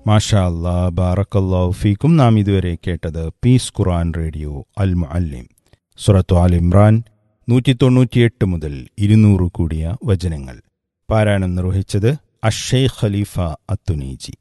മാഷാ അല്ലാ ബാറക്കല്ലാഹു ഫീക്കും നാം ഇതുവരെ കേട്ടത് പീസ് ഖുർആൻ റേഡിയോ അൽ മുഅല്ലിം സുറത്തു ആൽ ഇമ്രാൻ നൂറ്റി തൊണ്ണൂറ്റിയെട്ട് മുതൽ ഇരുന്നൂറ് കൂടിയ വചനങ്ങൾ പാരായണം നിർവഹിച്ചത് അഷെയ്ഖ് ഖലീഫ അത്തുനീജി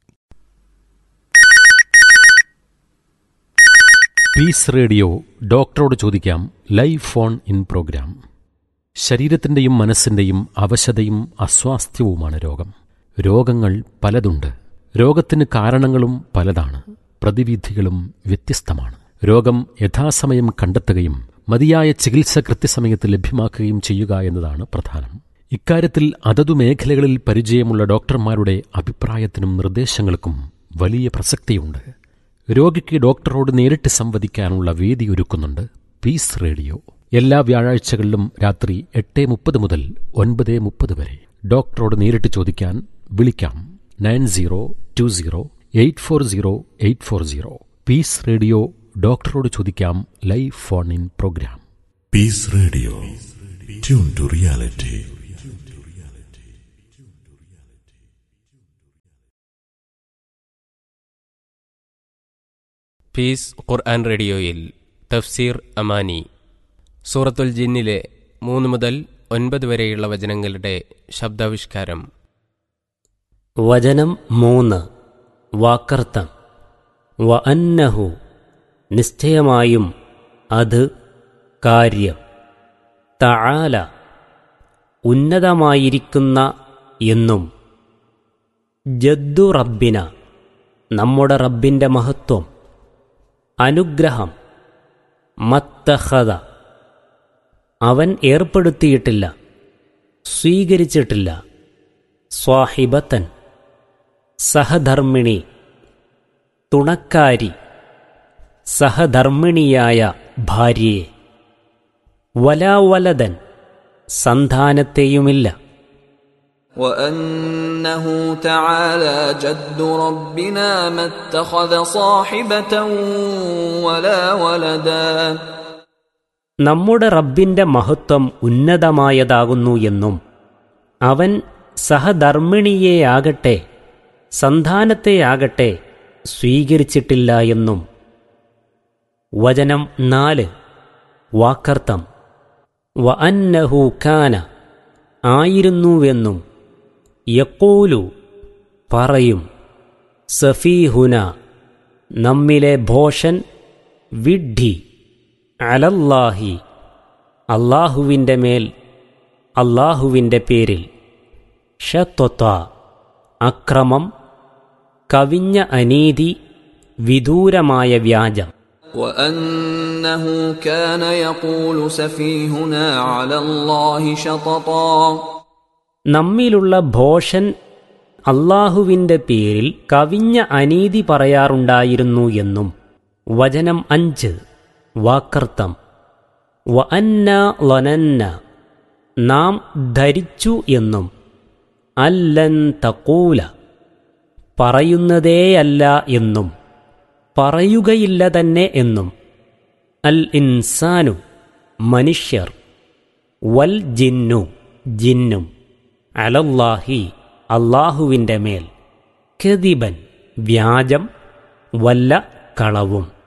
പീസ് റേഡിയോ ഡോക്ടറോട് ചോദിക്കാം ലൈവ് ഫോൺ ഇൻ പ്രോഗ്രാം ശരീരത്തിൻ്റെയും മനസ്സിൻ്റെയും അവശതയും അസ്വാസ്ഥ്യവുമാണ് രോഗം രോഗങ്ങൾ പലതുണ്ട് രോഗത്തിന് കാരണങ്ങളും പലതാണ് പ്രതിവിധികളും വ്യത്യസ്തമാണ് രോഗം യഥാസമയം കണ്ടെത്തുകയും മതിയായ ചികിത്സ കൃത്യസമയത്ത് ലഭ്യമാക്കുകയും ചെയ്യുക എന്നതാണ് പ്രധാനം ഇക്കാര്യത്തിൽ അതതു മേഖലകളിൽ പരിചയമുള്ള ഡോക്ടർമാരുടെ അഭിപ്രായത്തിനും നിർദ്ദേശങ്ങൾക്കും വലിയ പ്രസക്തിയുണ്ട് രോഗിക്ക് ഡോക്ടറോട് നേരിട്ട് സംവദിക്കാനുള്ള വേദി ഒരുക്കുന്നുണ്ട് പീസ് റേഡിയോ എല്ലാ വ്യാഴാഴ്ചകളിലും രാത്രി എട്ട് മുപ്പത് മുതൽ ഒൻപത് മുപ്പത് വരെ ഡോക്ടറോട് നേരിട്ട് ചോദിക്കാൻ വിളിക്കാം nine zero two zero eight four zero eight four zero peace radio ഡോക്ടറോട് ചോദിക്കാം live phone in programme Peace Radio. Tune to reality. Peace ഖുർആൻ റേഡിയോയിൽ തഫ്സീർ അമാനി സൂറത്തുൽ ജിന്നിലെ മൂന്ന് മുതൽ ഒൻപത് വരെയുള്ള വചനങ്ങളുടെ ശബ്ദാവിഷ്കാരം വചനം മൂന്ന് വാക്കർത്തം വ അന്നഹു നിശ്ചയമായും അത് കാര്യം തആല ഉന്നതമായിരിക്കുന്ന എന്നും ജദ്ദു റബ്ബിന നമ്മുടെ റബ്ബിൻ്റെ മഹത്വം അനുഗ്രഹം മത്തഹത അവൻ ഏർപ്പെടുത്തിയിട്ടില്ല സ്വീകരിച്ചിട്ടില്ല സ്വാഹിബത്തൻ സഹധർമ്മിണി തുണക്കാരി സഹധർമ്മിണിയായ ഭാര്യയെ വലാവലതൻ സന്താനത്തെയുമില്ല وأنه تعالى جد ربنا ما اتخذ صاحبة ولا ولدا നമ്മുടെ റബ്ബിന്റെ മഹത്വം ഉന്നതമായതാകുന്നു എന്നും അവൻ സഹധർമ്മിണിയെയാകട്ടെ സന്താനത്തെയാകട്ടെ സ്വീകരിച്ചിട്ടില്ല എന്നും വചനം നാല് വാക്കർത്ഥം വ അന്നഹു കാന ആയിരുന്നുവെന്നും യക്കൂലു പറയും സഫീഹുന നമ്മിലെ ഭോഷൻ വിഡ്ഢി അലല്ലാഹി അള്ളാഹുവിൻ്റെ മേൽ അള്ളാഹുവിൻ്റെ പേരിൽ ഷത്വത്ത അക്രമം കവിഞ്ഞ അനീതി വിദൂരമായ വ്യാജം وأنه كان يقول سفيهنا على الله شططا നമ്മിലുള്ള ഭോഷൻ അള്ളാഹുവിൻ്റെ പേരിൽ കവിഞ്ഞ അനീതി പറയാറുണ്ടായിരുന്നു എന്നും വചനം അഞ്ച് വാക്കർത്ഥം വ അന്ന ലനന്ന നാം ധരിച്ചു എന്നും അല്ലൻ തക്കൂല പറയുന്നതേയല്ല എന്നും പറയുകയില്ല തന്നെ എന്നും അൽ ഇൻസാനു മനുഷ്യർ വൽ ജിന്നു ജിന്നും അലല്ലാഹി അള്ളാഹുവിൻ്റെ മേൽ കെതിബൻ വ്യാജം വല്ല കളവും